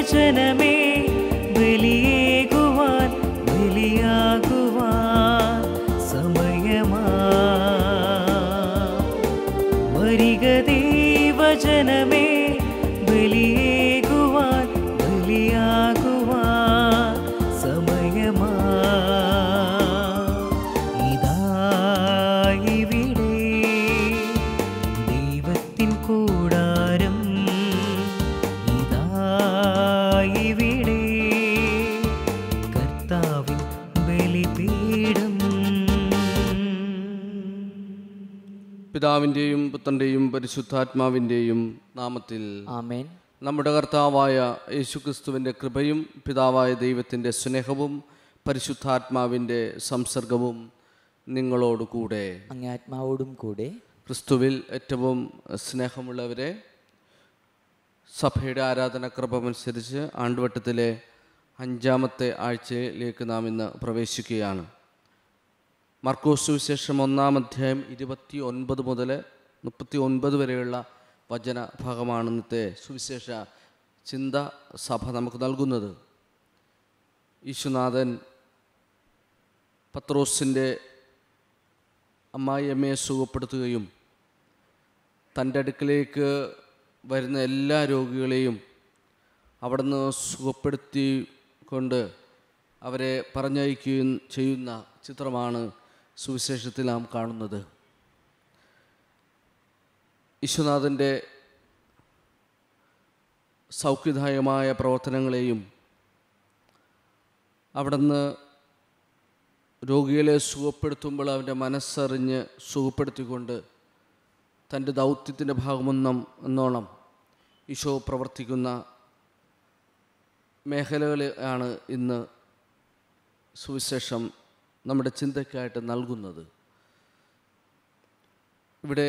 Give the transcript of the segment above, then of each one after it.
ദൈവജനമേ ബലിയേകുവാൻ ബലിയാകുവാൻ സമയമാ വരിക ദൈവജനമേ ബലിയേകുവാൻ ബലിയാകുവാൻ സമയമാ ഇതാ ഇവിടെ ദൈവത്തിൻ കൂടാരം ഇതാ ഇവിടെ കർത്താവിൻ ബലിപീഠം പിതാവിൻ്റെയും പുത്രൻ്റെയും പരിശുദ്ധാത്മാവിൻ്റെയും നാമത്തിൽ ആമേൻ നമ്മുടെ കർത്താവായ യേശുക്രിസ്തുവിൻ്റെ കൃപയും പിതാവായ ദൈവത്തിൻ്റെ സ്നേഹവും പരിശുദ്ധാത്മാവിൻ്റെ സംസർഗവും നിങ്ങളോടുകൂടെ അങ്ങേ ആത്മാവോടും കൂടെ ക്രിസ്തുവിൽ ഏറ്റവും സ്നേഹമുള്ളവരെ സഭയുടെ ആരാധന ക്രമമനുസരിച്ച് ആണ്ടുവട്ടത്തിലെ അഞ്ചാമത്തെ ആഴ്ചയിലേക്ക് നാം ഇന്ന് പ്രവേശിക്കുകയാണ് മർക്കോസ് സുവിശേഷം ഒന്നാം അധ്യായം ഇരുപത്തി ഒൻപത് മുതൽ മുപ്പത്തി ഒൻപത് വരെയുള്ള വചന ഭാഗമാണ് ഇന്നത്തെ സുവിശേഷ ചിന്ത സഭ നമുക്ക് നൽകുന്നത് ഈശുനാഥൻ പത്രോസിൻ്റെ അമ്മായിയമ്മയെ സുഖപ്പെടുത്തുകയും തൻ്റെ അടുക്കലേക്ക് വരുന്ന എല്ലാ രോഗികളെയും അവിടുന്ന് സുഖപ്പെടുത്തി കൊണ്ട് അവരെ പറഞ്ഞയക്കുകയും ചെയ്യുന്ന ചിത്രമാണ് സുവിശേഷത്തിൽ നാം കാണുന്നത് വിശ്വനാഥൻ്റെ സൗഖ്യദായകമായ പ്രവർത്തനങ്ങളെയും അവിടുന്ന് രോഗികളെ സുഖപ്പെടുത്തുമ്പോൾ അവൻ്റെ മനസ്സറിഞ്ഞ് സുഖപ്പെടുത്തിക്കൊണ്ട് തൻ്റെ ദൗത്യത്തിൻ്റെ ഭാഗമൊന്നും എന്നോണം ഈശോ പ്രവർത്തിക്കുന്ന മേഖലകളാണ് ഇന്ന് സുവിശേഷം നമ്മുടെ ചിന്തയ്ക്കായിട്ട് നൽകുന്നത് ഇവിടെ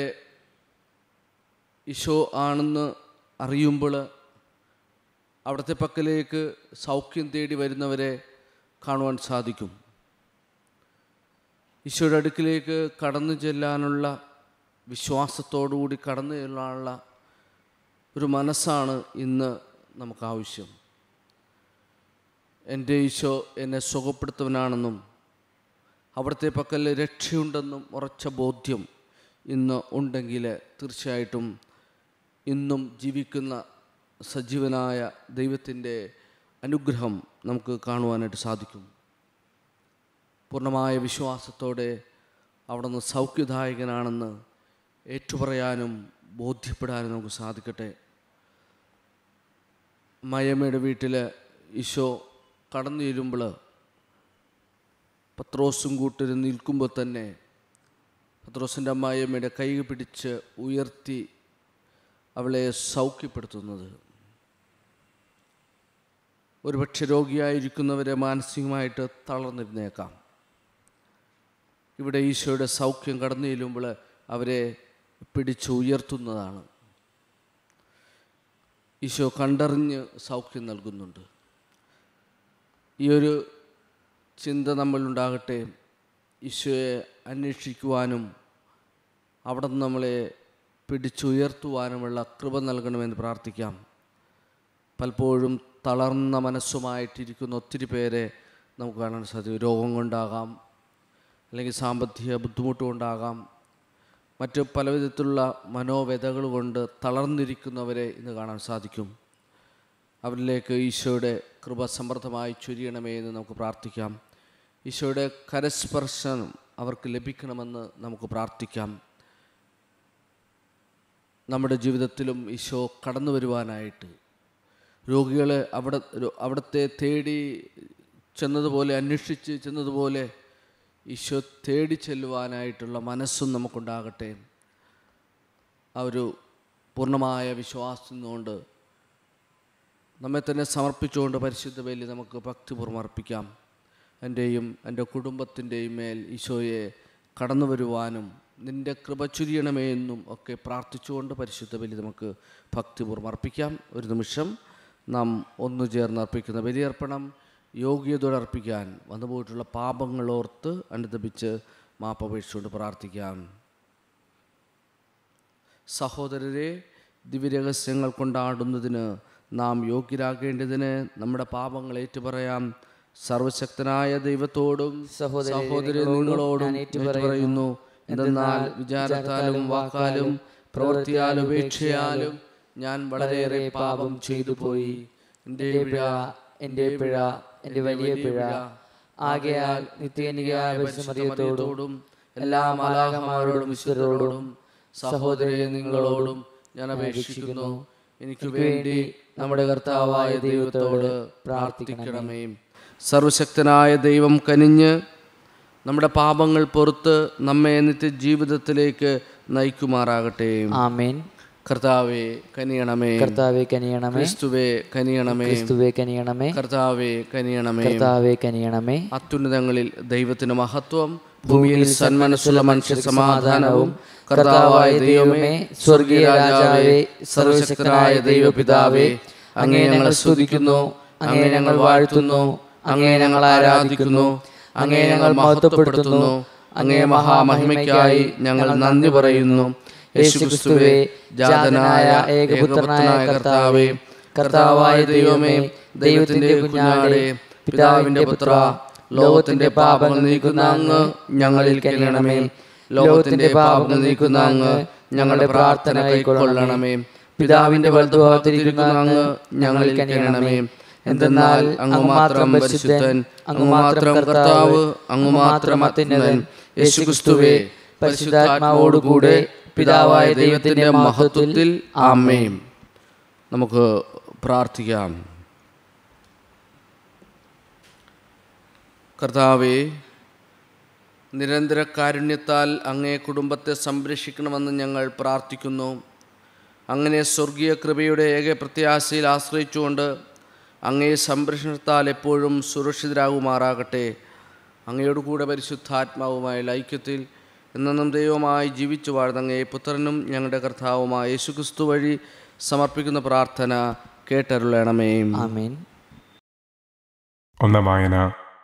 ഈശോ ആണെന്ന് അറിയുമ്പോൾ അവിടുത്തെ പക്കലേക്ക് സൗഖ്യം തേടി വരുന്നവരെ കാണുവാൻ സാധിക്കും ഈശോയുടെ അടുക്കിലേക്ക് കടന്നു ചെല്ലാനുള്ള വിശ്വാസത്തോടുകൂടി കടന്നു ചെല്ലാനുള്ള ഒരു മനസ്സാണ് ഇന്ന് നമുക്ക് ആവശ്യം എൻ്റെ ഈശോ എന്നെ സുഖപ്പെടുത്തുവനാണെന്നും അവിടുത്തെ പക്കൽ രക്ഷയുണ്ടെന്നും ഉറച്ച ബോധ്യം ഇന്ന് ഉണ്ടെങ്കിൽ തീർച്ചയായിട്ടും ഇന്നും ജീവിക്കുന്ന സജീവനായ ദൈവത്തിൻ്റെ അനുഗ്രഹം നമുക്ക് കാണുവാനായിട്ട് സാധിക്കും പൂർണ്ണമായ വിശ്വാസത്തോടെ അവിടുന്ന് സൗഖ്യദായകനാണെന്ന് ഏറ്റുപറയാനും ബോധ്യപ്പെടാനും നമുക്ക് സാധിക്കട്ടെ മയമ്മയുടെ വീട്ടിൽ ഈശോ കടന്നു ചെല്ലുമ്പോൾ പത്രോസും കൂട്ടരും നിൽക്കുമ്പോൾ തന്നെ പത്രോസിൻ്റെ അമ്മായിയമ്മയുടെ കൈ പിടിച്ച് ഉയർത്തി അവളെ സൗഖ്യപ്പെടുത്തുന്നത് ഒരുപക്ഷെ രോഗിയായിരിക്കുന്നവരെ മാനസികമായിട്ട് തളർന്നിരുന്നേക്കാം ഇവിടെ ഈശോയുടെ സൗഖ്യം കടന്നു ചെല്ലുമ്പോൾ അവരെ പിടിച്ച് ഉയർത്തുന്നതാണ് ഈശോ കണ്ടറിഞ്ഞ് സൗഖ്യം നൽകുന്നുണ്ട് ഈ ഒരു ചിന്ത നമ്മളുണ്ടാകട്ടെ ഈശോയെ അന്വേഷിക്കുവാനും അവിടെ നിന്ന് നമ്മളെ പിടിച്ചുയർത്തുവാനുമുള്ള കൃപ നൽകണമെന്ന് പ്രാർത്ഥിക്കാം പലപ്പോഴും തളർന്ന മനസ്സുമായിട്ടിരിക്കുന്ന ഒത്തിരി പേരെ നമുക്ക് കാണാൻ സാധിക്കും രോഗം കൊണ്ടാകാം അല്ലെങ്കിൽ സാമ്പത്തിക ബുദ്ധിമുട്ട് കൊണ്ടാകാം മറ്റ് പലവിധത്തിലുള്ള മനോവ്യതകൾ കൊണ്ട് തളർന്നിരിക്കുന്നവരെ ഇന്ന് കാണാൻ സാധിക്കും അവരിലേക്ക് ഈശോയുടെ കൃപ സമൃദ്ധമായി ചൊരിയണമേ എന്ന് നമുക്ക് പ്രാർത്ഥിക്കാം ഈശോയുടെ കരസ്പർശനം അവർക്ക് ലഭിക്കണമെന്ന് നമുക്ക് പ്രാർത്ഥിക്കാം നമ്മുടെ ജീവിതത്തിലും ഈശോ കടന്നു വരുവാനായിട്ട് രോഗികളെ അവിടെ രോ- അവിടുത്തെ തേടി ചെന്നതുപോലെ അന്വേഷിച്ച് ചെന്നതുപോലെ ഈശോ തേടി ചെല്ലുവാനായിട്ടുള്ള മനസ്സും നമുക്കുണ്ടാകട്ടെ ആ ഒരു പൂർണ്ണമായ വിശ്വാസം കൊണ്ട് നമ്മെ തന്നെ സമർപ്പിച്ചുകൊണ്ട് പരിശുദ്ധ ബലി നമുക്ക് ഭക്തിപൂർവ്വം അർപ്പിക്കാം എൻ്റെയും എൻ്റെ കുടുംബത്തിൻ്റെയും മേൽ ഈശോയെ കടന്നു വരുവാനും നിൻ്റെ കൃപ ചുരിയണമേ എന്നും ഒക്കെ പ്രാർത്ഥിച്ചുകൊണ്ട് പരിശുദ്ധ ബലി നമുക്ക് ഭക്തിപൂർവ്വം അർപ്പിക്കാം ഒരു നിമിഷം നാം ഒന്നു ചേർന്ന് അർപ്പിക്കുന്ന ബലിയർപ്പണം യോഗ്യതയോടെ അർപ്പിക്കാൻ വന്നുപോയിട്ടുള്ള പാപങ്ങളോർത്ത് അനുദപിച്ച് മാപ്പപേക്ഷിച്ചുകൊണ്ട് പ്രാർത്ഥിക്കാം സഹോദരരെ ദിവ്യരഹസ്യങ്ങൾ കൊണ്ടാടുന്നതിന് നാം യോഗ്യരാകേണ്ടതിന് നമ്മുടെ പാപങ്ങൾ ഏറ്റുപറയാം സർവശക്തനായ ദൈവത്തോടും സഹോദരരെ, സഹോദരി നിങ്ങളോടും നിങ്ങളോടും ഞാൻ ഏറ്റുപറയുന്നു എന്തെന്നാൽ വിചാരത്താലും വാക്കാലും പ്രവൃത്തിയാലും ഉപേക്ഷയാലും ഞാൻ വളരെയേറെ പാപം ചെയ്തു പോയി എൻ്റെ പിഴ എൻ്റെ പിഴ എൻ്റെ വലിയ പിഴ ആകയാൽ നിത്യനികയായ പരിശുമറിയത്തോടും എല്ലാ മാലാകമാരോടും വിശുദ്ധരോടും സഹോദരി നിങ്ങളോടും ഞാൻ അപേക്ഷിക്കുന്നു എനിക്ക് വേണ്ടി നമ്മുടെ കർത്താവായ ദൈവത്തോട് പ്രാർത്ഥിക്കണമേ സർവശക്തനായ ദൈവം കനിഞ്ഞ് നമ്മുടെ പാപങ്ങൾ പൊറുത്ത് നമ്മെ നിത്യജീവിതത്തിലേക്ക് നയിക്കുമാറാകട്ടെ ആമേൻ കർത്താവെ കനിയണമേ കർത്താവെ കനിയണമേ ക്രിസ്തുവെ കനിയണമേ ക്രിസ്തുവെ കനിയണമേ കർത്താവെ കനിയണമേ കർത്താവെ കനിയണമേ അത്യുന്നതങ്ങളിൽ ദൈവത്തിന് മഹത്വം ഭൂമിയിൽ സന്മനസ്സുള്ള മനുഷ്യ സമാധാനവും കർത്താവായ ദൈവമേ സ്വർഗീയ രാജാവേ സർവശക്തനായ ദൈവപിതാവേ അങ്ങേ ഞങ്ങൾ സ്തുതിക്കുന്നു അങ്ങേ ഞങ്ങൾ വാഴ്ത്തുന്നു അങ്ങേ ഞങ്ങൾ ആരാധിക്കുന്നു അങ്ങേ ഞങ്ങൾ മഹത്വപ്പെടുത്തുന്നു അങ്ങേ മഹാമഹിമയ്ക്കായി ഞങ്ങൾ നന്ദി പറയുന്നു യേശുക്രിസ്തുവേ ജാതനായ ഏകപുത്രനായ കർത്താവേ കർത്താവായ ദൈവമേ ദൈവത്തിന്റെ കുഞ്ഞാടെ പിതാവിന്റെ പുത്ര ലോകത്തിന്റെ പാപങ്ങൾ നീക്കുന്ന അങ്ങ് ഞങ്ങളിൽ കനിയണമേ ലോകത്തിന്റെ പാപങ്ങൾ നീക്കുന്ന അങ്ങ് ഞങ്ങളുടെ പ്രാർത്ഥന കൈക്കൊള്ളണമേ പിതാവിന്റെ വലതുഭാഗത്തിരിക്കുന്ന അങ്ങ് ഞങ്ങളിൽ കനിയണമേ എന്തെന്നാൽ അങ്ങ് മാത്രം പരിശുദ്ധൻ അങ്ങ് മാത്രം കർത്താവ് അങ്ങ് മാത്രം അത്യുന്നതൻ യേശുക്രിസ്തുവേ പരിശുദ്ധാത്മാവോടുകൂടെ പിതാവായ ദൈവത്തിന്റെ മഹത്വത്തിൽ ആമേൻ നമുക്ക് പ്രാർത്ഥിക്കാം കർത്താവേ നിരന്തര കാരുണ്യത്താൽ അങ്ങേ കുടുംബത്തെ സംരക്ഷിക്കണമെന്ന് ഞങ്ങൾ പ്രാർത്ഥിക്കുന്നു അങ്ങനെ സ്വർഗീയ കൃപയുടെ ഏക പ്രത്യാശയിൽ ആശ്രയിച്ചുകൊണ്ട് അങ്ങേ സംരക്ഷണത്താൽ എപ്പോഴും സുരക്ഷിതരാകുമാറാകട്ടെ അങ്ങയോട് കൂടെ പരിശുദ്ധാത്മാവുമായ ഐക്യത്തിൽ എന്നും ദൈവമായി ജീവിച്ചു വാഴുന്ന അങ്ങേ പുത്രനും ഞങ്ങളുടെ കർത്താവുമായ യേശുക്രിസ്തു വഴി സമർപ്പിക്കുന്ന പ്രാർത്ഥന കേട്ടരുളണമേ ആമേൻ ഒന്നാം വായന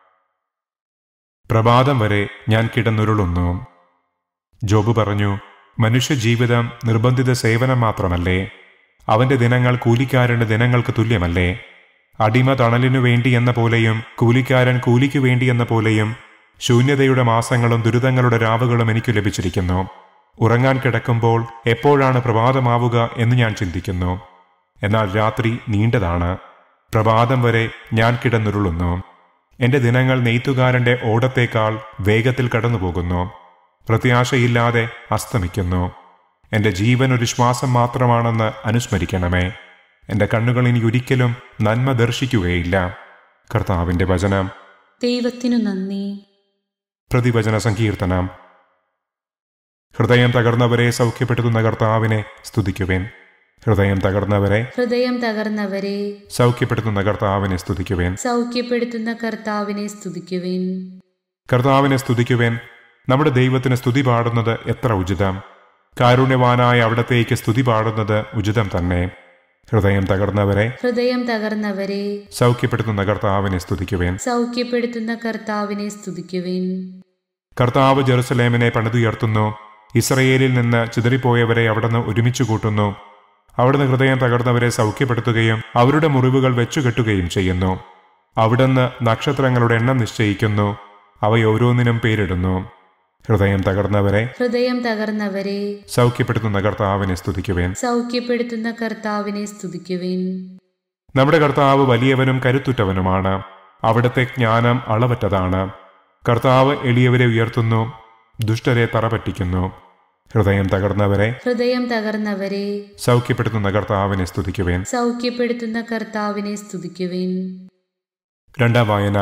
പ്രഭാതം വരെ ഞാൻ കിടന്നുരുളുന്നു ജോബ് പറഞ്ഞു മനുഷ്യജീവിതം നിർബന്ധിത സേവനം മാത്രമല്ലേ അവന്റെ ദിനങ്ങൾ കൂലിക്കാരന്റെ ദിനങ്ങൾക്ക് തുല്യമല്ലേ അടിമ തണലിനു വേണ്ടി എന്ന പോലെയും കൂലിക്കാരൻ കൂലിക്കു വേണ്ടി എന്ന പോലെയും ശൂന്യതയുടെ മാസങ്ങളും ദുരിതങ്ങളുടെ രാവുകളും എനിക്ക് ലഭിച്ചിരിക്കുന്നു ഉറങ്ങാൻ കിടക്കുമ്പോൾ എപ്പോഴാണ് പ്രഭാതമാവുക എന്ന് ഞാൻ ചിന്തിക്കുന്നു എന്നാൽ രാത്രി നീണ്ടതാണ് പ്രഭാതം വരെ ഞാൻ കിടന്നുരുളുന്നു എന്റെ ദിനങ്ങൾ നെയ്ത്തുകാരന്റെ ഓടത്തേക്കാൾ വേഗത്തിൽ കടന്നുപോകുന്നു പ്രത്യാശയില്ലാതെ അസ്തമിക്കുന്നു എന്റെ ജീവൻ ഒരു ശ്വാസം മാത്രമാണെന്ന് അനുസ്മരിക്കണമേ എന്റെ കണ്ണുകൾ ഇനി ഒരിക്കലും നന്മ ദർശിക്കുകയില്ല കർത്താവിന്റെ വചനം ദൈവത്തിനു നന്ദി പ്രതിവചന സങ്കീർത്തനം ഹൃദയം തകർന്നവരെ സൗഖ്യപ്പെടുത്തുന്ന കർത്താവിനെ സ്തുതിക്കുവേൻ ഹൃദയം തകർന്നവരെ ഹൃദയം തകർന്നവരെ സൗഖ്യപ്പെടുത്തുന്ന കർത്താവിനെ സ്തുതിക്കുവേൻ സൗഖ്യപ്പെടുത്തുന്ന കർത്താവിനെ സ്തുതിക്കുവിൻ കർത്താവിനെ സ്തുതിക്കുവേൻ നമ്മുടെ ദൈവത്തിന് സ്തുതി പാടുന്നത് എത്ര ഉചിതം കാരുണ്യവാനായ അവിടത്തേക്ക് സ്തുതി പാടുന്നത് ഉചിതം തന്നെ ഹൃദയം തകർന്നവരെ ഹൃദയം തകർന്നവരെ സൗഖ്യപ്പെടുത്തുന്ന കർത്താവിനെ സ്തുതിക്കുവേൻ സൗഖ്യപ്പെടുത്തുന്ന കർത്താവിനെ സ്തുതിക്കുവിൻ കർത്താവ് ജെറുസലേമിനെ പണിതുയർത്തുന്നു ഇസ്രയേലിൽ നിന്ന് ചിതറിപ്പോയവരെ അവിടുന്ന് ഒരുമിച്ച് കൂട്ടുന്നു അവിടുന്ന് ഹൃദയം തകർന്നവരെ സൗഖ്യപ്പെടുത്തുകയും അവരുടെ മുറിവുകൾ വെച്ചുകെട്ടുകയും ചെയ്യുന്നു അവിടുന്ന് നക്ഷത്രങ്ങളുടെ എണ്ണം നിശ്ചയിക്കുന്നു അവയോരോന്നിനും പേരിടുന്നു ഹൃദയം തകർന്നവരെ ഹൃദയം തകർന്നവരെ സൗഖ്യപ്പെടുത്തുന്ന കർത്താവിനെ സ്തുതിക്കുവേൻ സൗഖ്യപ്പെടുത്തുന്ന കർത്താവിനെ സ്തുതിക്കുവിൻ നമ്മുടെ കർത്താവ് വലിയവനും കരുത്തുറ്റവനുമാണ് അവിടുത്തെ ജ്ഞാനം അളവറ്റതാണ് കർത്താവ് എളിയവരെ ഉയർത്തുന്നു ദുഷ്ടരെ തറപറ്റിക്കുന്നു ഹൃദയം തകർന്നവരെ ഹൃദയം തകർന്നവരെ സൗഖ്യപ്പെടുത്തുന്ന കർത്താവിനെ സ്തുതിക്കുവേൻ സൗഖ്യപ്പെടുത്തുന്ന കർത്താവിനെ സ്തുതിക്കുവിൻ രണ്ടാം വായന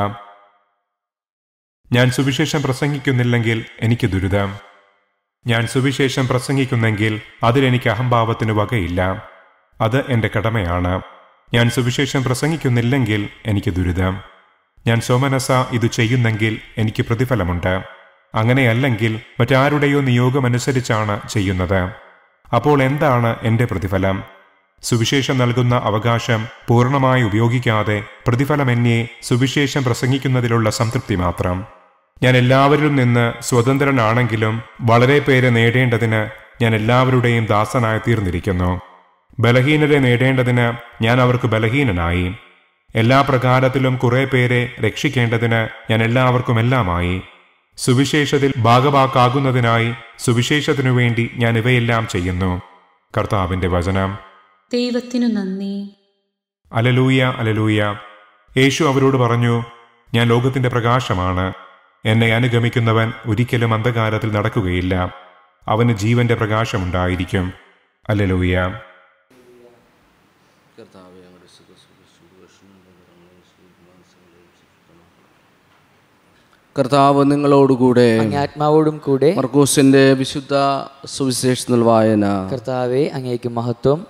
ഞാൻ സുവിശേഷം പ്രസംഗിക്കുന്നില്ലെങ്കിൽ എനിക്ക് ദുരിതം ഞാൻ സുവിശേഷം പ്രസംഗിക്കുന്നെങ്കിൽ അതിലെനിക്ക് അഹംഭാവത്തിന് വകയില്ല അത് എൻ്റെ കടമയാണ് ഞാൻ സുവിശേഷം പ്രസംഗിക്കുന്നില്ലെങ്കിൽ എനിക്ക് ദുരിതം ഞാൻ സോമനസ ഇത് ചെയ്യുന്നെങ്കിൽ എനിക്ക് പ്രതിഫലമുണ്ട് അങ്ങനെയല്ലെങ്കിൽ മറ്റാരുടെയോ നിയോഗമനുസരിച്ചാണ് ചെയ്യുന്നത് അപ്പോൾ എന്താണ് എൻ്റെ പ്രതിഫലം സുവിശേഷം നൽകുന്ന അവകാശം പൂർണ്ണമായി ഉപയോഗിക്കാതെ പ്രതിഫലം എന്നെ സുവിശേഷം പ്രസംഗിക്കുന്നതിലുള്ള സംതൃപ്തി മാത്രം ഞാൻ എല്ലാവരിലും നിന്ന് സ്വതന്ത്രനാണെങ്കിലും വളരെ പേരെ നേടേണ്ടതിന് ഞാൻ എല്ലാവരുടെയും ദാസനായി തീർന്നിരിക്കുന്നു ബലഹീനരെ നേടേണ്ടതിന് ഞാൻ അവർക്ക് ബലഹീനനായി എല്ലാ പ്രകാരത്തിലും കുറെ പേരെ രക്ഷിക്കേണ്ടതിന് ഞാൻ എല്ലാവർക്കും എല്ലാമായി സുവിശേഷത്തിൽ ഭാഗവാക്കാകുന്നതിനായി സുവിശേഷത്തിനു വേണ്ടി ഞാൻ ഇവയെല്ലാം ചെയ്യുന്നു കർത്താവിന്റെ വചനം ദൈവത്തിനു നന്ദി അലലൂയ അലലൂയ യേശു അവരോട് പറഞ്ഞു ഞാൻ ലോകത്തിന്റെ പ്രകാശമാണ് എന്നെ അനുഗമിക്കുന്നവൻ ഒരിക്കലും അന്ധകാരത്തിൽ നടക്കുകയില്ല അവന് ജീവന്റെ പ്രകാശമുണ്ടായിരിക്കും അലലൂയ കർത്താവ് നിങ്ങളോടുകൂടെ അങ്ങേ ആത്മാവോടും കൂടെ മർക്കൂസിന്റെ വിശുദ്ധ സുവിശേഷ വായന കർത്താവെ അങ്ങേക്ക് മഹത്വം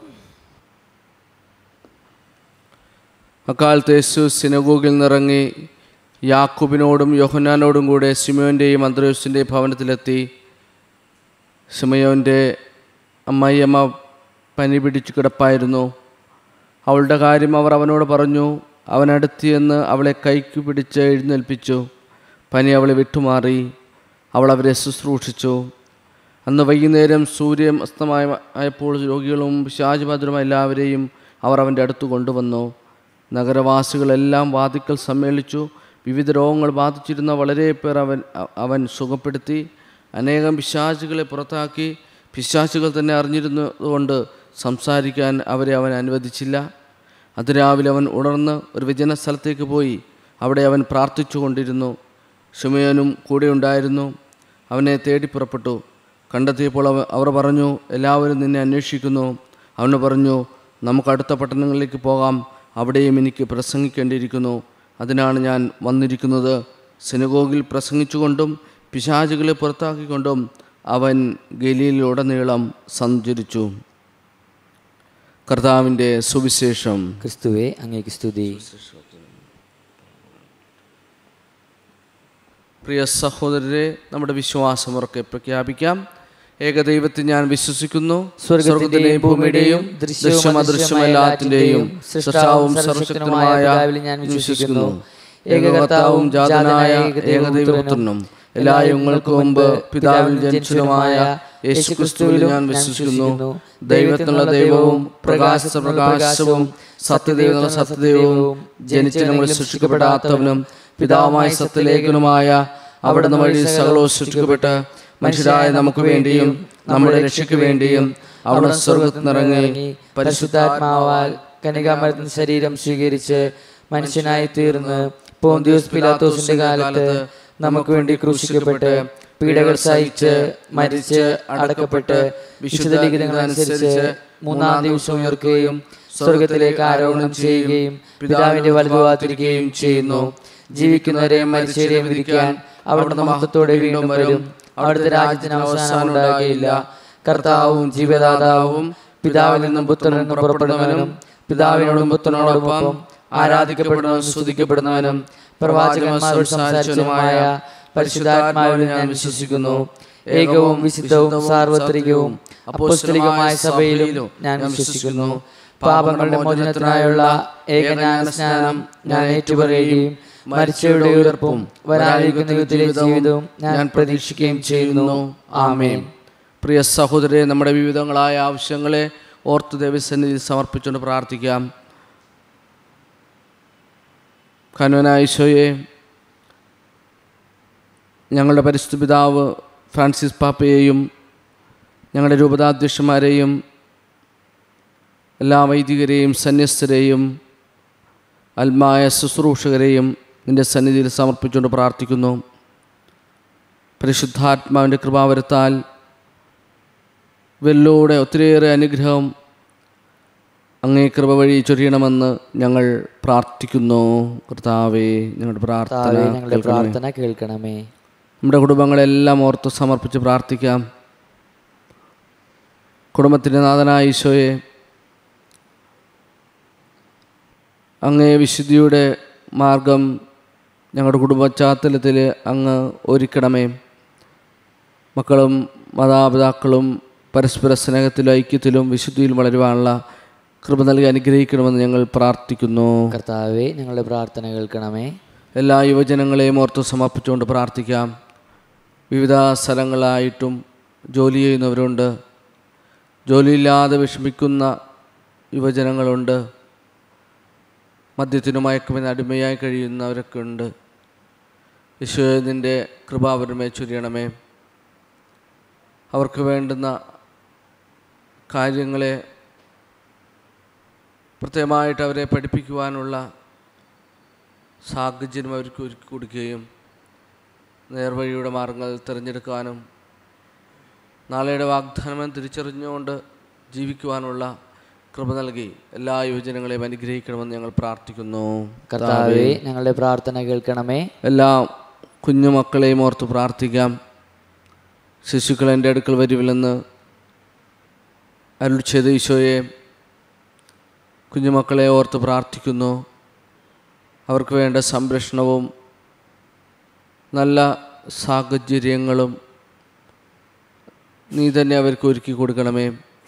അക്കാലത്ത് യേശു സിനഗോഗിൽ നിന്നിറങ്ങി യാക്കൂബിനോടും യോഹന്നാനോടും കൂടെ സിമയോൻ്റെയും അന്ത്രയോസിൻ്റെയും ഭവനത്തിലെത്തി സിമയോൻ്റെ അമ്മായിയമ്മ പനി പിടിച്ചു കിടപ്പായിരുന്നു അവളുടെ കാര്യം അവർ അവനോട് പറഞ്ഞു അവനടുത്തിയെന്ന് അവളെ കൈക്ക് പിടിച്ച് എഴുന്നേൽപ്പിച്ചു പനി അവളെ വിട്ടുമാറി അവൾ അവരെ ശുശ്രൂഷിച്ചു അന്ന് വൈകുന്നേരം സൂര്യൻ അസ്തമായ ആയപ്പോൾ രോഗികളും പിശാചുബാധുരമായ എല്ലാവരെയും അവർ അവൻ്റെ അടുത്ത് കൊണ്ടുവന്നു നഗരവാസികളെല്ലാം വാതിക്കൽ സമ്മേളിച്ചു വിവിധ രോഗങ്ങൾ ബാധിച്ചിരുന്ന വളരെ പേർ അവൻ അ- അവൻ സുഖപ്പെടുത്തി അനേകം പിശാചുകളെ പുറത്താക്കി പിശാചുകൾ തന്നെ അറിഞ്ഞിരുന്നതുകൊണ്ട് സംസാരിക്കാൻ അവരെ അവൻ അനുവദിച്ചില്ല അതിരാവിലെ അവൻ ഉണർന്ന് ഒരു വിജന സ്ഥലത്തേക്ക് പോയി അവിടെ അവൻ പ്രാർത്ഥിച്ചു കൊണ്ടിരുന്നു ഷിമയോനും കൂടെ ഉണ്ടായിരുന്നു അവനെ തേടി പുറപ്പെട്ടു കണ്ടെത്തിയപ്പോൾ അവ അവർ പറഞ്ഞു എല്ലാവരും നിന്നെ അന്വേഷിക്കുന്നു അവന് പറഞ്ഞു നമുക്ക് അടുത്ത പട്ടണങ്ങളിലേക്ക് പോകാം അവിടെയും എനിക്ക് പ്രസംഗിക്കേണ്ടിയിരിക്കുന്നു അതിനാണ് ഞാൻ വന്നിരിക്കുന്നത് സിനഗോഗിൽ പ്രസംഗിച്ചുകൊണ്ടും പിശാചുകളെ പുറത്താക്കിക്കൊണ്ടും അവൻ ഗലീലിലുടനീളം സഞ്ചരിച്ചു കർത്താവിൻ്റെ സുവിശേഷം ക്രിസ്തുവെ അങ്ങേക്ക് സ്തുതി പ്രിയ സഹോദരരെ നമ്മുടെ വിശ്വാസമുറക്കെ പ്രഖ്യാപിക്കാം ഏകദൈവത്തിൽ ഞാൻ വിശ്വസിക്കുന്നു സ്വർഗ്ഗത്തിന്റെയും ഭൂമിയുടെയും ദൃശ്യവും അദൃശ്യവുമെല്ലാത്തിന്റെയും സൃഷ്ടാവും സർവശക്തനുമായ പിതാവിൽ ഞാൻ വിശ്വസിക്കുന്നു ഏകകർത്താവും ജാതനായ ഏകദൈവപുത്രനും എല്ലാ യുഗങ്ങൾക്കും മുമ്പ് പിതാവിൽ ജനിച്ചതുമായ യേശുക്രിസ്തുവിൽ ഞാൻ വിശ്വസിക്കുന്നു ദൈവത്തിനുള്ള ദൈവവും പ്രകാശ പ്രകാശവും സത്യദൈവത്തിനുള്ള സത്യദൈവവും ജനിച്ചവനും സൃഷ്ടിക്കപ്പെടാത്തവനും പിതാവുമായ സത്യലേഖനുമായ അവിടുന്ന് വഴി സകലവും സൃഷ്ടിക്കപ്പെട്ട് മനുഷ്യരായ നമുക്ക് വേണ്ടിയും നമ്മുടെ രക്ഷയ്ക്ക് വേണ്ടിയും അവിടെ സ്വർഗത്തിൽ നിറങ്ങി പരിശുദ്ധാത്മാവാൽ കനികാമരത്തിന് ശരീരം സ്വീകരിച്ച് മനുഷ്യനായി തീർന്ന് പോന്തിയോസ് പിലാത്തോസിന്റെ കാലത്ത് നമുക്ക് വേണ്ടി ക്രൂശിക്കപ്പെട്ട് പീഡകൾ സഹിച്ച് മരിച്ച് അടക്കപ്പെട്ട് വിശുദ്ധ ലിഖിതങ്ങൾ അനുസരിച്ച് മൂന്നാം ദിവസം ഉയർക്കുകയും സ്വർഗത്തിലേക്ക് ആരോഹണം ചെയ്യുകയും പിതാവിന്റെ വലതുവാതിരിക്കുകയും ചെയ്യുന്നു ജീവിക്കുന്നവരെയും മരിച്ചവരെയും വിധിക്കാൻ അവിടുന്ന് മഹത്വത്തോടെ വീണ്ടും വരും അവിടുത്തെ രാജ്യത്തിന് അവസാനം ഉണ്ടാകുകയില്ല കർത്താവും ജീവദാതാവും പിതാവിൽ നിന്നും പുത്രനിൽ നിന്നും പുറപ്പെടുന്നവനും പിതാവിനോടും പുത്രനോടൊപ്പം ആരാധിക്കപ്പെടുന്നവനും സ്തുതിക്കപ്പെടുന്നവനും പ്രവാചകന്മാരോട് സംസാരിച്ചതുമായ പരിശുദ്ധാത്മാവിൽ ഞാൻ വിശ്വസിക്കുന്നു ഏകവും വിശുദ്ധവും സാർവത്രികവും അപ്പോസ്തലികമായ സഭയിലും ഞാൻ വിശ്വസിക്കുന്നു പാപങ്ങളുടെ മോചനത്തിനായുള്ള ഏകജ്ഞാന സ്നാനം ഞാൻ ഏറ്റുപറയുകയും മരിച്ചവരുടെ ഉയർപ്പും വരാനിരിക്കുന്ന യുദ്ധത്തിലെ ജീവിതവും ഞാൻ പ്രതീക്ഷിക്കുകയും ചെയ്യുന്നു ആമേൻ പ്രിയ സഹോദരരെ നമ്മുടെ വിവിധങ്ങളായ ആവശ്യങ്ങളെ ഓർത്ത് ദേവസന്നിധി സമർപ്പിച്ചുകൊണ്ട് പ്രാർത്ഥിക്കാം കനുവനായിശോയെ ഞങ്ങളുടെ പരിശുദ്ധ പിതാവ് ഫ്രാൻസിസ് പാപ്പയെയും ഞങ്ങളുടെ രൂപതാധ്യക്ഷന്മാരെയും എല്ലാ വൈദികരെയും സന്യസ്തരെയും അൽമായ ശുശ്രൂഷകരെയും നിൻ്റെ സന്നിധിയിൽ സമർപ്പിച്ചുകൊണ്ട് പ്രാർത്ഥിക്കുന്നു പരിശുദ്ധാത്മാവിൻ്റെ കൃപാവരത്താൽ വെല്ലോടെ ഒത്തിരിയേറെ അനുഗ്രഹം അങ്ങേ കൃപ വഴി ചൊരിയണമെന്ന് ഞങ്ങൾ പ്രാർത്ഥിക്കുന്നു കർത്താവേ ഞങ്ങളുടെ പ്രാർത്ഥന കർത്താവേ, ഞങ്ങളുടെ കേൾക്കണമേ. പ്രാർത്ഥന കേൾക്കണമേ നമ്മുടെ കുടുംബങ്ങളെല്ലാം ഓർത്ത് സമർപ്പിച്ച് പ്രാർത്ഥിക്കാം കുടുംബത്തിൻ്റെ നാഥനായ ഈശോയെ അങ്ങേ വിശുദ്ധിയുടെ മാർഗം ഞങ്ങളുടെ കുടുംബ പശ്ചാത്തലത്തിൽ അങ്ങ് ഒരുക്കണമേ മക്കളും മാതാപിതാക്കളും പരസ്പര സ്നേഹത്തിലും ഐക്യത്തിലും വിശുദ്ധിയിലും വളരുവാനുള്ള കൃപ നൽകി അനുഗ്രഹിക്കണമെന്ന് ഞങ്ങൾ പ്രാർത്ഥിക്കുന്നു കർത്താവേ ഞങ്ങളുടെ പ്രാർത്ഥന കേൾക്കണമേ എല്ലാ യുവജനങ്ങളെയും ഓർത്ത് സമർപ്പിച്ചുകൊണ്ട് പ്രാർത്ഥിക്കാം വിവിധ സ്ഥലങ്ങളായിട്ടും ജോലി ചെയ്യുന്നവരുണ്ട് ജോലിയില്ലാതെ വിഷമിക്കുന്ന യുവജനങ്ങളുണ്ട് മദ്യത്തിനും മയക്കുമെന്ന് അടിമയായി കഴിയുന്നവരൊക്കെ ഉണ്ട് ഈശോയെ നിൻ്റെ കൃപാവരമേ ചൊരിയണമേ അവർക്ക് വേണ്ടുന്ന കാര്യങ്ങളെ പ്രത്യേകമായിട്ട് അവരെ പഠിപ്പിക്കുവാനുള്ള സാഹചര്യം അവർക്ക് ഒരുക്കി കൊടുക്കുകയും നേർവഴിയുടെ മാർഗങ്ങൾ തിരഞ്ഞെടുക്കാനും നാളെയുടെ വാഗ്ദാനം തിരിച്ചറിഞ്ഞുകൊണ്ട് ജീവിക്കുവാനുള്ള കൃപ നൽകി എല്ലാ യുവജനങ്ങളെയും അനുഗ്രഹിക്കണമെന്ന് ഞങ്ങൾ പ്രാർത്ഥിക്കുന്നു കർത്താവെ ഞങ്ങളുടെ പ്രാർത്ഥന കേൾക്കണമേ എല്ലാ കുഞ്ഞുമക്കളെയും ഓർത്ത് പ്രാർത്ഥിക്കാം ശിശുക്കൾ എൻ്റെ അടുക്കൽ വരുവില്ലെന്ന് അരുൾ ചെയ്ത ഈശോയെ കുഞ്ഞുമക്കളെ ഓർത്ത് പ്രാർത്ഥിക്കുന്നു അവർക്ക് വേണ്ട സംരക്ഷണവും നല്ല സാഹചര്യങ്ങളും നീ തന്നെ അവർക്ക് ഒരുക്കി കൊടുക്കണമേ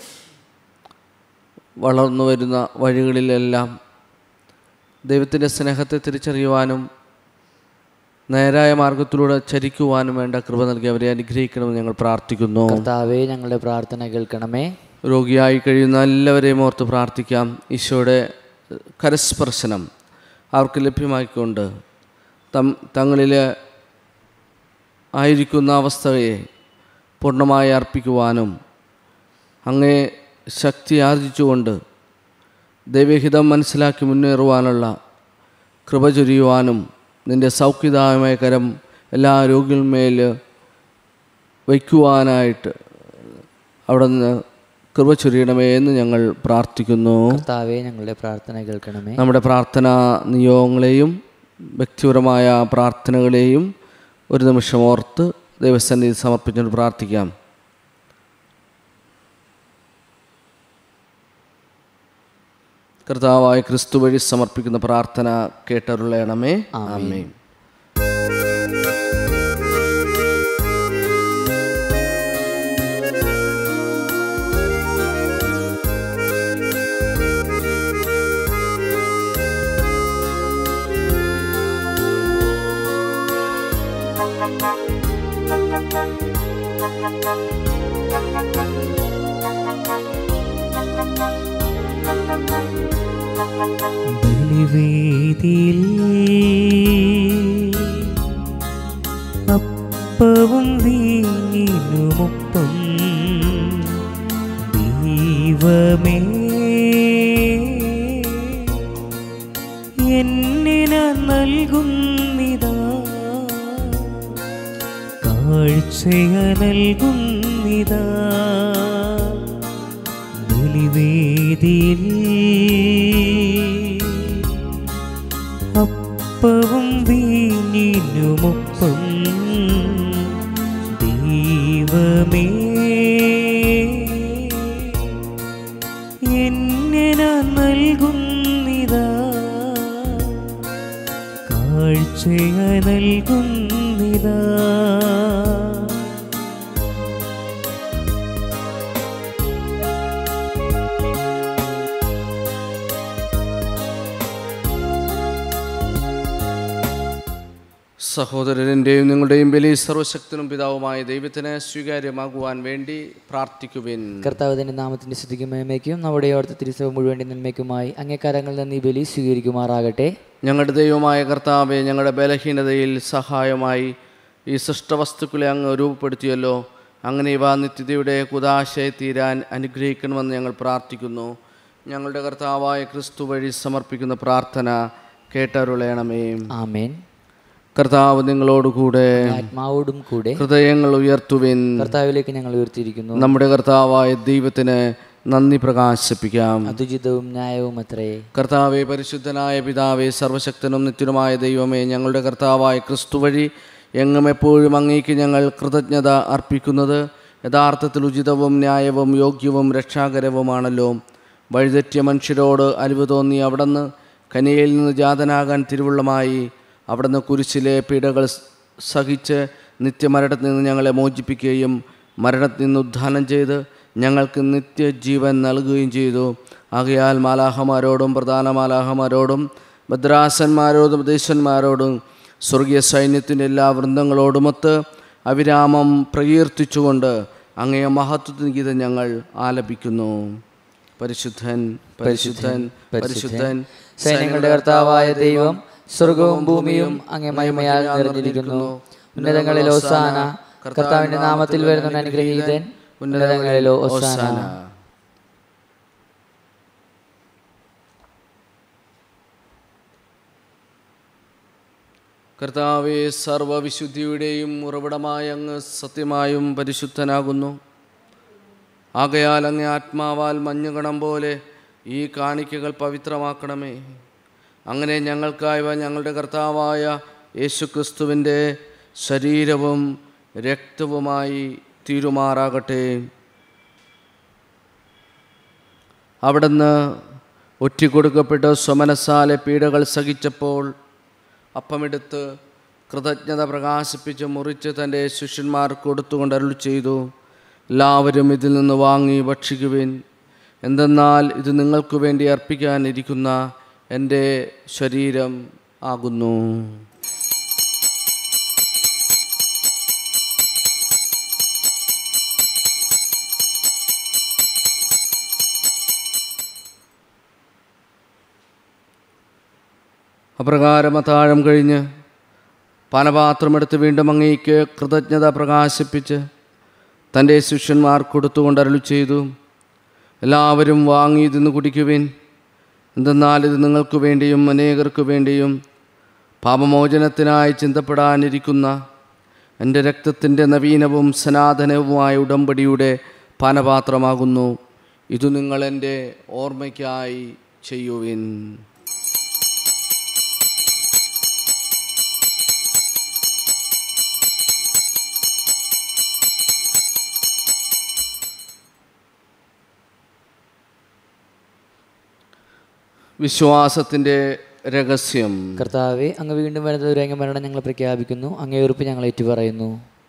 വളർന്നു വരുന്ന വഴികളിലെല്ലാം ദൈവത്തിൻ്റെ സ്നേഹത്തെ തിരിച്ചറിയുവാനും നേരായ മാർഗത്തിലൂടെ ചരിക്കുവാനും വേണ്ട കൃപ നൽകി അവരെ അനുഗ്രഹിക്കണമെന്ന് ഞങ്ങൾ പ്രാർത്ഥിക്കുന്നു കർത്താവെ ഞങ്ങളുടെ പ്രാർത്ഥന കേൾക്കണമേ രോഗിയായി കഴിയുന്ന എല്ലാവരെയും ഓർത്ത് പ്രാർത്ഥിക്കാം ഈശോയുടെ കരസ്പർശനം അവർക്ക് ലഭ്യമാക്കിക്കൊണ്ട് തം തങ്ങളിൽ ആയിരിക്കുന്ന അവസ്ഥയെ പൂർണ്ണമായി അർപ്പിക്കുവാനും അങ്ങേ ശക്തി ആർജിച്ചുകൊണ്ട് ദൈവഹിതം മനസ്സിലാക്കി മുന്നേറുവാനുള്ള കൃപ ചൊരിയുവാനും നിൻ്റെ സൗഖ്യദായമായ കരം എല്ലാ രോഗികളുമേൽ വയ്ക്കുവാനായിട്ട് അവിടെ നിന്ന് കൃപ ചൊരിയണമേ എന്ന് ഞങ്ങൾ പ്രാർത്ഥിക്കുന്നു കർത്താവെ ഞങ്ങളുടെ പ്രാർത്ഥന കേൾക്കണമേ നമ്മുടെ പ്രാർത്ഥനാ നിയോഗങ്ങളെയും വ്യക്തിപരമായ പ്രാർത്ഥനകളെയും ഒരു നിമിഷം ഓർത്ത് ദൈവസന്നിധി സമർപ്പിച്ചുകൊണ്ട് പ്രാർത്ഥിക്കാം കർത്താവായ ക്രിസ്തു വഴി സമർപ്പിക്കുന്ന പ്രാർത്ഥന കേട്ടരുളയണമേ ആമേൻ ബലിവേദിയിൽ അപ്പവും വീഞ്ഞിനുമൊപ്പം ദൈവമേ എന്നിന നൽകുന്നിതാ കാഴ്ചയ നൽകുന്നിതാ ബലിവേദിയിൽ അപ്പവും വീഞ്ഞിനുമൊപ്പം ദൈവമേ എങ്ങനെ നൽകുന്നിതാ കാഴ്ചയ നൽകുന്നിതാ സഹോദരൻ്റെയും നിങ്ങളുടെയും ബലി സർവശക്തനും പിതാവുമായ ദൈവത്തിന് സ്വീകാര്യമാകുവാൻ വേണ്ടി പ്രാർത്ഥിക്കുവിൻ കർത്താവിന്റെ നാമത്തിന്റെ സ്ഥിതിക്കും മേന്മയ്ക്കും നമ്മുടെ ഓർത്ത തിരുസഭ മുഴുവൻ്റെ നന്മയ്ക്കുമായി അങ്ങേക്കാരങ്ങളിൽ നിന്ന് ഈ ബലി സ്വീകരിക്കുമാറാകട്ടെ ഞങ്ങളുടെ ദൈവമായ കർത്താവെ ഞങ്ങളുടെ ബലഹീനതയിൽ സഹായമായി ഈ സൃഷ്ടവസ്തുക്കളെ അങ്ങ് രൂപപ്പെടുത്തിയല്ലോ അങ്ങനെ ഇവ നിത്യതയുടെ കുതാശയെ തീരാൻ അനുഗ്രഹിക്കണമെന്ന് ഞങ്ങൾ പ്രാർത്ഥിക്കുന്നു ഞങ്ങളുടെ കർത്താവായ ക്രിസ്തു വഴി സമർപ്പിക്കുന്ന പ്രാർത്ഥന കേട്ടരുളയണമേ ആമേൻ കർത്താവ് നിങ്ങളോടുകൂടെ ആത്മാവോടും കൂടെ ഹൃദയങ്ങൾ ഉയർത്തുവിൻ കർത്താവിലേക്ക് ഞങ്ങൾ ഉയർത്തിയിരിക്കുന്നു നമ്മുടെ കർത്താവായ ദൈവത്തിന് നന്ദി പ്രകാശിപ്പിക്കാം അതുചിതവും ന്യായവും അത്രേ കർത്താവെ പരിശുദ്ധനായ പിതാവെ സർവശക്തനും നിത്യനുമായ ദൈവമേ ഞങ്ങളുടെ കർത്താവായ ക്രിസ്തു വഴി എങ്ങും എപ്പോഴും അങ്ങേക്ക് ഞങ്ങൾ കൃതജ്ഞത അർപ്പിക്കുന്നത് യഥാർത്ഥത്തിൽ ഉചിതവും ന്യായവും യോഗ്യവും രക്ഷാകരവുമാണല്ലോ വഴിതെറ്റിയ മനുഷ്യരോട് അലിവ് തോന്നി അവിടുന്ന് കനിയയിൽ നിന്ന് ജാതനാകാൻ തിരുവുള്ളമായി അവിടുന്ന് കുരിശിലെ പീഡകൾ സ് സഹിച്ച് നിത്യമരണത്തിൽ നിന്ന് ഞങ്ങളെ മോചിപ്പിക്കുകയും മരണത്തിൽ നിന്ന് ഉദ്ധാനം ചെയ്ത് ഞങ്ങൾക്ക് നിത്യജീവൻ നൽകുകയും ചെയ്തു ആകയാൽ മാലാഹമാരോടും പ്രധാന മാലാഹമാരോടും ഭദ്രാസന്മാരോടും ദേശന്മാരോടും സ്വർഗീയ സൈന്യത്തിൻ്റെ എല്ലാ വൃന്ദങ്ങളോടുമൊത്ത് അവിരാമം പ്രകീർത്തിച്ചുകൊണ്ട് അങ്ങയെ മഹത്വത്തിന് ഗീതം ഞങ്ങൾ ആലപിക്കുന്നു പരിശുദ്ധൻ പരിശുദ്ധൻ പരിശുദ്ധൻ സൈന്യങ്ങളുടെ കർത്താവായ ദൈവം സ്വർഗവും ഭൂമിയും അങ്ങേ മഹിമയാൽ നിറഞ്ഞിരിക്കുന്നു ഉന്നതങ്ങളിൽ ഓസാന കർത്താവിന്റെ നാമത്തിൽ വരുന്ന അനുഗ്രഹീതൻ ഉന്നതങ്ങളിലോ ഓസാന കർത്താവെ സർവവിശുദ്ധിയുടെയും ഉറവിടമായ അങ്ങ് സത്യമായും പരിശുദ്ധനാകുന്നു ആകയാൽ അങ്ങ് ആത്മാവാൽ മഞ്ഞുകണം പോലെ ഈ കാണിക്കകൾ പവിത്രമാക്കണമേ അങ്ങനെ ഞങ്ങൾക്കായവ ഞങ്ങളുടെ കർത്താവായ യേശുക്രിസ്തുവിൻ്റെ ശരീരവും രക്തവുമായി തീരുമാറാകട്ടെ അവിടുന്ന് ഒറ്റിക്കൊടുക്കപ്പെട്ട് സ്വമനസാലെ പീഡകൾ സഹിച്ചപ്പോൾ അപ്പമെടുത്ത് കൃതജ്ഞത പ്രകാശിപ്പിച്ച് മുറിച്ച് തൻ്റെ ശിഷ്യന്മാർക്ക് കൊടുത്തുകൊണ്ട് അരുൾ ചെയ്തു എല്ലാവരും ഇതിൽ നിന്ന് വാങ്ങി ഭക്ഷിക്കുവിൻ എന്തെന്നാൽ ഇത് നിങ്ങൾക്ക് വേണ്ടി അർപ്പിക്കാനിരിക്കുന്ന എൻ്റെ ശരീരം ആകുന്നു അപ്രകാരം അത്താഴം കഴിഞ്ഞ് പാനപാത്രമെടുത്ത് വീണ്ടും അങ്ങേക്ക് കൃതജ്ഞത പ്രകാശിപ്പിച്ച് തൻ്റെ ശിഷ്യന്മാർ കൊടുത്തുകൊണ്ട് അരുളി ചെയ്തു എല്ലാവരും വാങ്ങി ഇതിന്ന് കുടിക്കുവിൻ എന്തെന്നാൽ ഇത് നിങ്ങൾക്ക് വേണ്ടിയും അനേകർക്ക് വേണ്ടിയും പാപമോചനത്തിനായി ചിന്തപ്പെടാനിരിക്കുന്ന എൻ്റെ രക്തത്തിൻ്റെ നവീനവും സനാതനവുമായ ഉടമ്പടിയുടെ പാനപാത്രമാകുന്നു ഇത് നിങ്ങൾ എൻ്റെ ഓർമ്മയ്ക്കായി ചെയ്യുവിൻ വിശ്വാസത്തിൻ്റെ രഹസ്യം കർത്താവെ അങ്ങ് വീണ്ടും വരുന്നത് ഒരു അങ്ങ് മരണം ഞങ്ങൾ പ്രഖ്യാപിക്കുന്നു അങ്ങേ ഉറപ്പ് ഞങ്ങൾ ഏറ്റുപറയുന്നു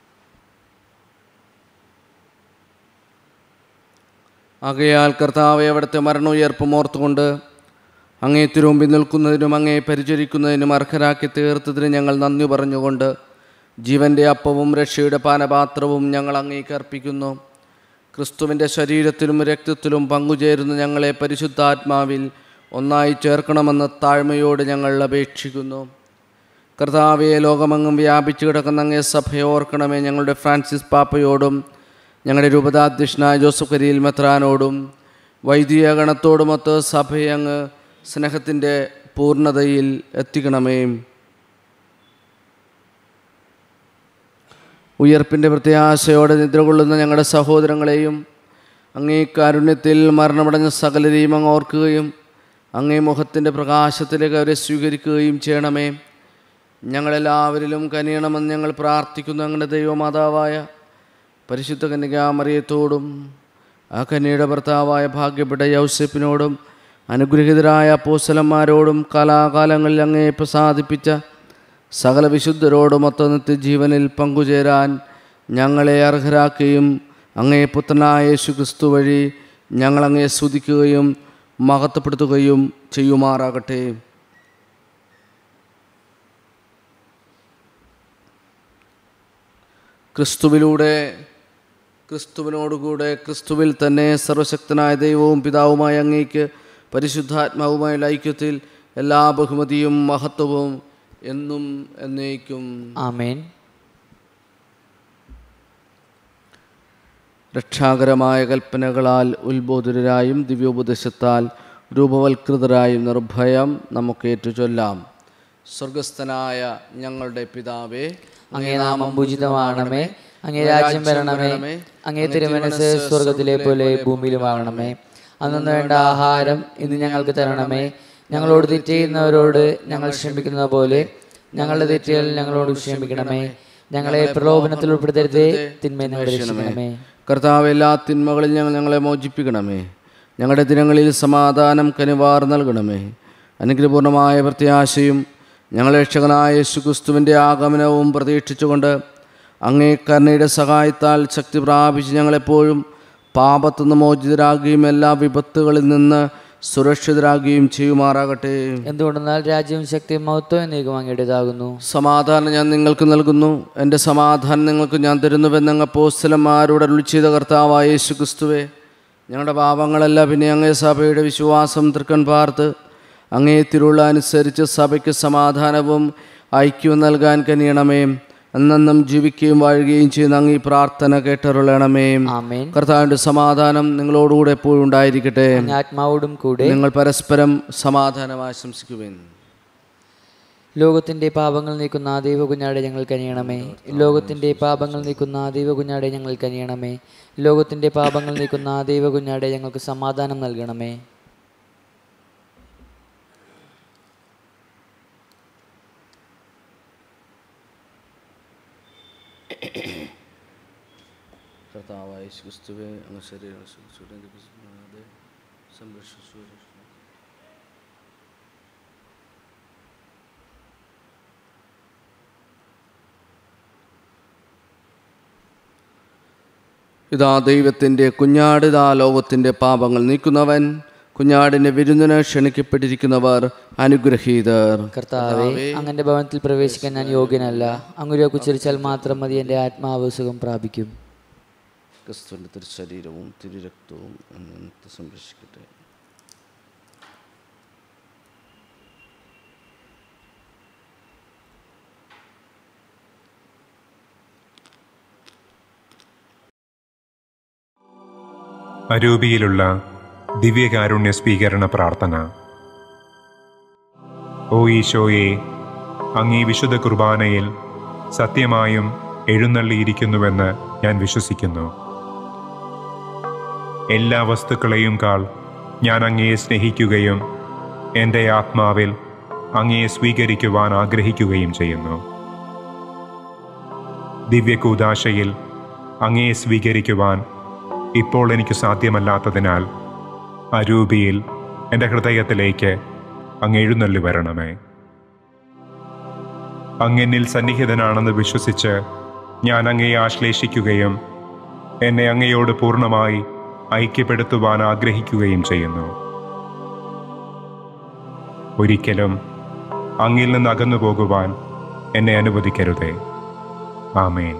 ആകയാൽ കർത്താവെ അവിടുത്തെ മരണോയർപ്പം ഓർത്തുകൊണ്ട് അങ്ങേ തിരുമ്പിൽ നിൽക്കുന്നതിനും അങ്ങേ പരിചരിക്കുന്നതിനും അർഹരാക്കി തീർത്തതിന് ഞങ്ങൾ നന്ദി പറഞ്ഞുകൊണ്ട് ജീവൻ്റെ അപ്പവും രക്ഷയുടെ പാനപാത്രവും ഞങ്ങൾ അങ്ങേക്ക് അർപ്പിക്കുന്നു ക്രിസ്തുവിൻ്റെ ശരീരത്തിലും രക്തത്തിലും പങ്കുചേരുന്ന ഞങ്ങളെ പരിശുദ്ധാത്മാവിൽ ഒന്നായി ചേർക്കണമെന്ന് താഴ്മയോട് ഞങ്ങൾ അപേക്ഷിക്കുന്നു കർത്താവെ ലോകമെങ്ങും വ്യാപിച്ചു കിടക്കുന്ന അങ്ങേ സഭയെ ഓർക്കണമേ ഞങ്ങളുടെ ഫ്രാൻസിസ് പാപ്പയോടും ഞങ്ങളുടെ രൂപതാധ്യക്ഷനായ ജോസഫ് കരിയിൽ മെത്രാനോടും വൈദിക ഗണത്തോടുമൊത്ത് സഭയെ അങ്ങ് സ്നേഹത്തിൻ്റെ പൂർണ്ണതയിൽ എത്തിക്കണമേ ഉയർപ്പിൻ്റെ പ്രത്യാശയോടെ നിദ്രകൊള്ളുന്ന ഞങ്ങളുടെ സഹോദരങ്ങളെയും അങ്ങേ കാരുണ്യത്തിൽ മരണമടഞ്ഞ സകലരെയും അങ്ങ് ഓർക്കുകയും അങ്ങേ മുഖത്തിൻ്റെ പ്രകാശത്തിലേക്ക് അവരെ സ്വീകരിക്കുകയും ചെയ്യണമേ ഞങ്ങളെല്ലാവരിലും കനിയണമെന്ന് ഞങ്ങൾ പ്രാർത്ഥിക്കുന്നു ഞങ്ങളുടെ ദൈവമാതാവായ പരിശുദ്ധ കന്യകാമറിയത്തോടും ആ കന്യയുടെ ഭർത്താവായ ഭാഗ്യപ്പെട്ട യൗസപ്പിനോടും അനുഗ്രഹീതരായ അപ്പോസ്തലന്മാരോടും കാലാകാലങ്ങളിൽ അങ്ങേ പ്രസാദിപ്പിച്ച സകല വിശുദ്ധരോടുമൊത്ത നിത്യജീവനിൽ പങ്കുചേരാൻ ഞങ്ങളെ അർഹരാക്കുകയും അങ്ങേ പുത്രനായ യേശു ക്രിസ്തു വഴി ഞങ്ങളങ്ങേ സ്തുതിക്കുകയും മഹത്വപ്പെടുത്തുകയും ചെയ്യുമാറാകട്ടെ ക്രിസ്തുവിലൂടെ ക്രിസ്തുവിനോടുകൂടെ ക്രിസ്തുവിൽ തന്നെ സർവശക്തനായ ദൈവവും പിതാവുമായ അങ്ങേക്ക് പരിശുദ്ധാത്മാവുമായുള്ള ഐക്യത്തിൽ എല്ലാ ബഹുമതിയും മഹത്വവും എന്നും എന്നേക്കും ആമേൻ രക്ഷാകരമായ കൽപ്പനകളാൽ ഉത്ബോധിതരായും ദിവ്യോപദേശത്താൽ രൂപവൽകൃതരായും നിർഭയം നമുക്ക് ഏറ്റുചൊല്ലാം സ്വർഗസ്ഥനായ ഞങ്ങളുടെ പിതാവേ അങ്ങേ നാമം പൂജിതമാകണമേ അങ്ങേ രാജ്യം വരണമേ അങ്ങേ തിരുമനസ് സ്വർഗത്തിലെ പോലെ ഭൂമിയിലുമാകണമേ അന്നു വേണ്ട ആഹാരം ഇന്ന് ഞങ്ങൾക്ക് തരണമേ ഞങ്ങളോട് തെറ്റ് ചെയ്യുന്നവരോട് ഞങ്ങൾ ക്ഷമിക്കുന്ന പോലെ ഞങ്ങളുടെ തെറ്റുകൾ ഞങ്ങളോട് ക്ഷമിക്കണമേ ഞങ്ങളെ പ്രലോഭനത്തിൽ ഉൾപ്പെടുത്തരുതേ തിന്മയെ ഞങ്ങൾ രക്ഷിക്കണമേ കർത്താവ് എല്ലാ തിന്മകളിൽ ഞങ്ങൾ ഞങ്ങളെ മോചിപ്പിക്കണമേ ഞങ്ങളുടെ ദിനങ്ങളിൽ സമാധാനം കനിവാർ നൽകണമേ അനുഗ്രഹപൂർണമായ പ്രത്യാശയും ഞങ്ങളെ രക്ഷകനായ യേശുക്രിസ്തുവിൻ്റെ ആഗമനവും പ്രതീക്ഷിച്ചുകൊണ്ട് അങ്ങേ കരുണയുടെ സഹായത്താൽ ശക്തി പ്രാപിച്ച് ഞങ്ങളെപ്പോഴും പാപത്തുനിന്ന് മോചിതരാകുകയും എല്ലാ വിപത്തുകളിൽ നിന്ന് സുരക്ഷിതരാകുകയും ചെയ്യുമാറാകട്ടെ എന്തുകൊണ്ടെന്നാൽ രാജ്യവും ശക്തിയും മഹത്വം എന്നേക്കും അങ്ങയുടേതാകുന്നു സമാധാനം ഞാൻ നിങ്ങൾക്ക് നൽകുന്നു എൻ്റെ സമാധാനം നിങ്ങൾക്ക് ഞാൻ തരുന്നുവെന്ന് അങ്ങ് പോസ്റ്റലന്മാരോട് അരുളി ചെയ്ത കർത്താവായ യേശു ക്രിസ്തുവേ ഞങ്ങളുടെ പാപങ്ങളല്ല പിന്നെ അങ്ങേ സഭയുടെ വിശ്വാസം തൃക്കൺ പാർത്ത് അങ്ങേ തിരുള്ള അനുസരിച്ച് സഭയ്ക്ക് സമാധാനവും ഐക്യവും നൽകാൻ കനിയണമേ അന്നെന്നും ജീവിക്കുകയും വാഴുകയും ചെയ്യുന്ന അങ്ങ് ഈ പ്രാർത്ഥന കേട്ടറുള്ളണമേ ആമേൻ കർത്താവിൻ്റെ സമാധാനം നിങ്ങളോടുകൂടെ എപ്പോഴും ഉണ്ടായിരിക്കട്ടെ അങ്ങ് ആത്മാവോടും കൂടെ നിങ്ങൾ പരസ്പരം സമാധാനം ആശംസിക്കുവേൻ ലോകത്തിന്റെ പാപങ്ങൾ നീക്കുന്ന ആ ദൈവകുഞ്ഞാടെ ഞങ്ങൾ കനിയണമേ ലോകത്തിന്റെ പാപങ്ങൾ നീക്കുന്ന ആ ദൈവകുഞ്ഞാടെ ഞങ്ങൾ കനിയണമേ ലോകത്തിന്റെ പാപങ്ങൾ നീക്കുന്ന ആ ദൈവകുഞ്ഞാടെ ഞങ്ങൾക്ക് സമാധാനം നൽകണമേ കർത്താവായ ക്രിസ്തുവെ അങ്ങ് ശരീരം സംരക്ഷിച്ചു സംരക്ഷിച്ചു ഇതാ ദൈവത്തിൻ്റെ കുഞ്ഞാട് ഇതാ ലോകത്തിൻ്റെ പാപങ്ങൾ നീക്കുന്നവൻ കുഞ്ഞാടിൻ്റെ വിരുന്നിന് ക്ഷണിക്കപ്പെട്ടിരിക്കുന്നവർ അനുഗ്രഹീതർ കർത്താവെ അങ്ങന്റെ ഭവനത്തിൽ പ്രവേശിക്കാൻ ഞാൻ യോഗ്യനല്ല അങ്ങുര ഉച്ചരിച്ചാൽ മാത്രം മതി എൻ്റെ ആത്മാവ് സുഖം പ്രാപിക്കും ക്രിസ്തുവിൻ്റെ തിരുശരീരവും തിരുരക്തവും എന്നെ സംരക്ഷിക്കട്ടെ അരൂപിയിലുള്ള ദിവ്യകാരുണ്യ സ്വീകരണ പ്രാർത്ഥന ഓ ഈശോയെ അങ്ങീ വിശുദ്ധ കുർബാനയിൽ സത്യമായും എഴുന്നള്ളിയിരിക്കുന്നുവെന്ന് ഞാൻ വിശ്വസിക്കുന്നു എല്ലാ വസ്തുക്കളെയും കാൾ ഞാൻ അങ്ങയെ സ്നേഹിക്കുകയും എൻ്റെ ആത്മാവിൽ അങ്ങയെ സ്വീകരിക്കുവാൻ ആഗ്രഹിക്കുകയും ചെയ്യുന്നു ദിവ്യകൂദാശയിൽ അങ്ങയെ സ്വീകരിക്കുവാൻ ഇപ്പോൾ എനിക്ക് സാധ്യമല്ലാത്തതിനാൽ അരൂപിയിൽ എൻ്റെ ഹൃദയത്തിലേക്ക് അങ്ങ് എഴുന്നള്ളി വരണമേ അങ്ങെന്നിൽ സന്നിഹിതനാണെന്ന് വിശ്വസിച്ച് ഞാൻ അങ്ങയെ ആശ്ലേഷിക്കുകയും എന്നെ അങ്ങയോട് പൂർണ്ണമായി ഐക്യപ്പെടുത്തുവാൻ ആഗ്രഹിക്കുകയും ചെയ്യുന്നു ഒരിക്കലും അങ്ങിൽ നിന്ന് അകന്നു പോകുവാൻ എന്നെ അനുവദിക്കരുതേ ആമേൻ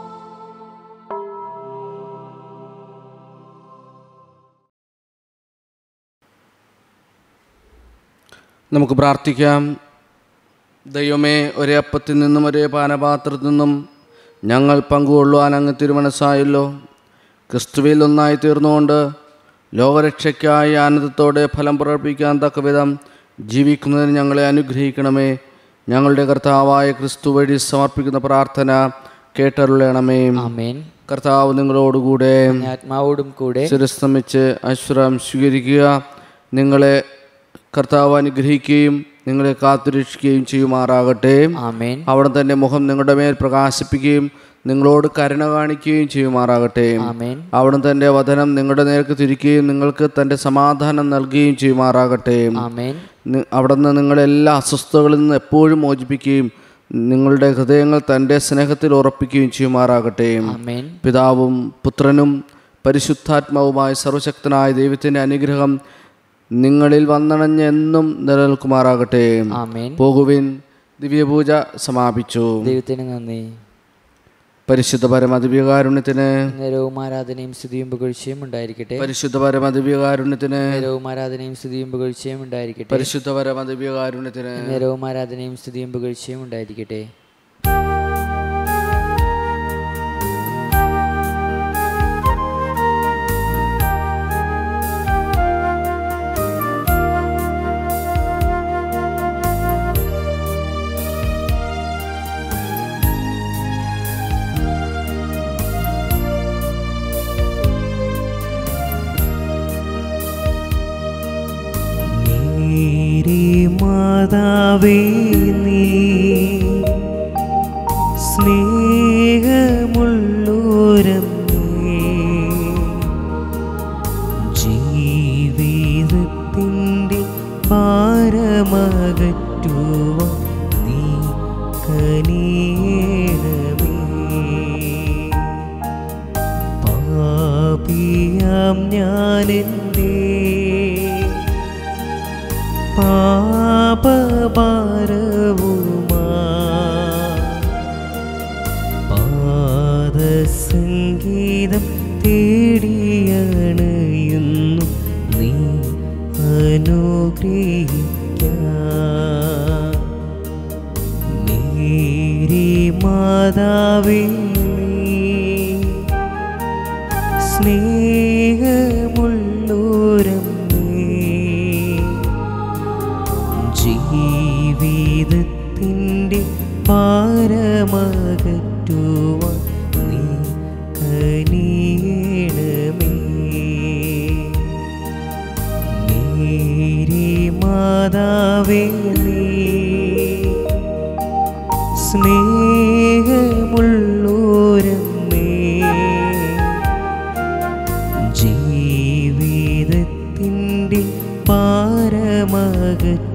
നമുക്ക് പ്രാർത്ഥിക്കാം ദൈവമേ ഒരേ അപ്പത്തിൽ നിന്നും ഒരേ പാനപാത്രത്തിൽ നിന്നും ഞങ്ങൾ പങ്കുകൊള്ളുവാൻ അങ്ങ് തിരുമനസ്സായല്ലോ ക്രിസ്തുവിൽ ഒന്നായി തീർന്നുകൊണ്ട് ലോകരക്ഷയ്ക്കായി ആനന്ദത്തോടെ ഫലം പ്രകടിപ്പിക്കാൻ തക്ക വിധം ജീവിക്കുന്നതിന് ഞങ്ങളെ അനുഗ്രഹിക്കണമേ ഞങ്ങളുടെ കർത്താവായ ക്രിസ്തു വഴി സമർപ്പിക്കുന്ന പ്രാർത്ഥന കേട്ടരുളണമേ ആമേൻ കർത്താവ് നിങ്ങളോടുകൂടെ അങ്ങ് ആത്മാവോടും കൂടെ ശിരസ്തമിച്ച് അശ്വരം സ്വീകരിക്കുക നിങ്ങളെ കർത്താവ് അനുഗ്രഹിക്കുകയും നിങ്ങളെ കാത്തുരക്ഷിക്കുകയും ചെയ്യുമാറാകട്ടെ ആമേൻ അവിടെ തന്നെ മുഖം നിങ്ങളുടെ മേൽ പ്രകാശിപ്പിക്കുകയും നിങ്ങളോട് കരുണ കാണിക്കുകയും ചെയ്യുമാറാകട്ടെ ആമേൻ അവിടെ തൻ്റെ വചനം നിങ്ങളുടെ നേർക്ക് തിരിക്കുകയും നിങ്ങൾക്ക് തൻ്റെ സമാധാനം നൽകുകയും ചെയ്യുമാറാകട്ടെ ആമേൻ നി- അവിടുന്ന് നിങ്ങളെല്ലാ അസ്വസ്ഥതകളിൽ നിന്ന് എപ്പോഴും മോചിപ്പിക്കുകയും നിങ്ങളുടെ ഹൃദയങ്ങൾ തൻ്റെ സ്നേഹത്തിൽ ഉറപ്പിക്കുകയും ചെയ്യുമാറാകട്ടെ ആമേൻ പിതാവും പുത്രനും പരിശുദ്ധാത്മാവുമായ സർവശക്തനായ ദൈവത്തിൻ്റെ അനുഗ്രഹം നിങ്ങളിൽ വന്നണഞ്ഞ് എന്നും നിലനിൽക്കുമാറാകട്ടെ ആമേൻ പോകുവിൻ ദിവ്യപൂജ സമാപിച്ചു ദൈവത്തിന് നന്ദി പരിശുദ്ധ പരമദിവ്യകാരുണ്യത്തിന് നേരവും ആരാധനയും സ്തുതിയും പുകഴ്ചയും ഉണ്ടായിരിക്കട്ടെ പരിശുദ്ധ പരമദിവ്യകാരുണ്യത്തിന് നേരവും ആരാധനയും സ്തുതിയും പുകഴ്ചയും ഉണ്ടായിരിക്കട്ടെ പരിശുദ്ധ പരമദിവ്യകാരുണ്യത്തിന് നേരവും ആരാധനയും സ്തുതിയും പുകഴ്ചയും ഉണ്ടായിരിക്കട്ടെ മേരി മാതാവേ നീ സ്നേഹമുള്ളോരമ്മേ ജീവിതത്തിൻ്റെ ഭാരമകറ്റുവാൻ നീ കനിയണമേ പാപിയാം ഞാനെന്തേ പാപഭാരവുമാ പാദസംഗീതം തേടിയണയുന്നു ജീവിതത്തിൻ്റെ പാരമകറ്റി